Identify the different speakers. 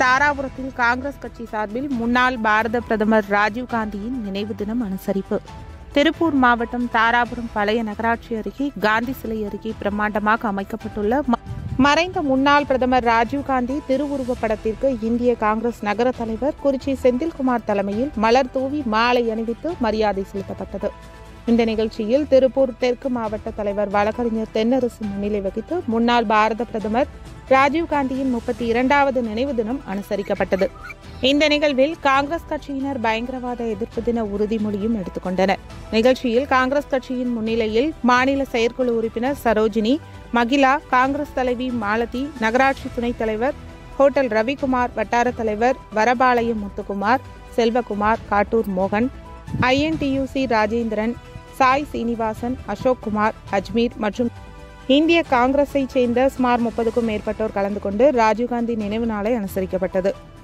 Speaker 1: தாராபுரத்தில் காங்கிரஸ் கட்சி சார்பில் முன்னாள் பாரத பிரதமர் ராஜீவ்காந்தியின் நினைவு தினம் அனுசரிப்பு திருப்பூர் மாவட்டம் தாராபுரம் பழைய நகராட்சி அருகே காந்தி சிலை அருகே பிரம்மாண்டமாக அமைக்கப்பட்டுள்ள ம- மறைந்த முன்னாள் பிரதமர் ராஜீவ்காந்தி திருவுருவப் படத்திற்கு இந்திய காங்கிரஸ் நகர தலைவர் குறிச்சி செந்தில்குமார் தலைமையில் மலர் தூவி மாலை அணிவித்து மரியாதை செலுத்தப்பட்டது இந்த நிகழ்ச்சியில் திருப்பூர் தெற்கு மாவட்ட தலைவர் வழக்கறிஞர் தென்னரசு முன்னிலை வகித்து முன்னாள் பாரத பிரதமர் ராஜீவ்காந்தியின் முப்பத்தி இரண்டாவது நினைவு தினம் அனுசரிக்கப்பட்டது இந்த நிகழ்வில் காங்கிரஸ் கட்சியினர் பயங்கரவாத எதிர்ப்பு தின உறுதிமொழியும் எடுத்துக்கொண்டனர் நிகழ்ச்சியில் காங்கிரஸ் கட்சியின் முன்னிலையில் மாநில செயற்குழு உறுப்பினர் சரோஜினி மகிழா காங்கிரஸ் தலைவி மாலதி நகராட்சி துணைத் தலைவர் ஹோட்டல் ரவிக்குமார் வட்டார தலைவர் வரபாளையம் முத்துக்குமார் செல்வகுமார் காட்டூர் மோகன் ஐஎன்டியூசி ராஜேந்திரன் சாய் சீனிவாசன் அசோக் குமார் அஜ்மீர் மற்றும் இந்திய காங்கிரஸைச் சேர்ந்த சுமார் முப்பதுக்கும் மேற்பட்டோர் கலந்து கொண்டு ராஜீவ்காந்தி நினைவு நாளை அனுசரிக்கப்பட்டது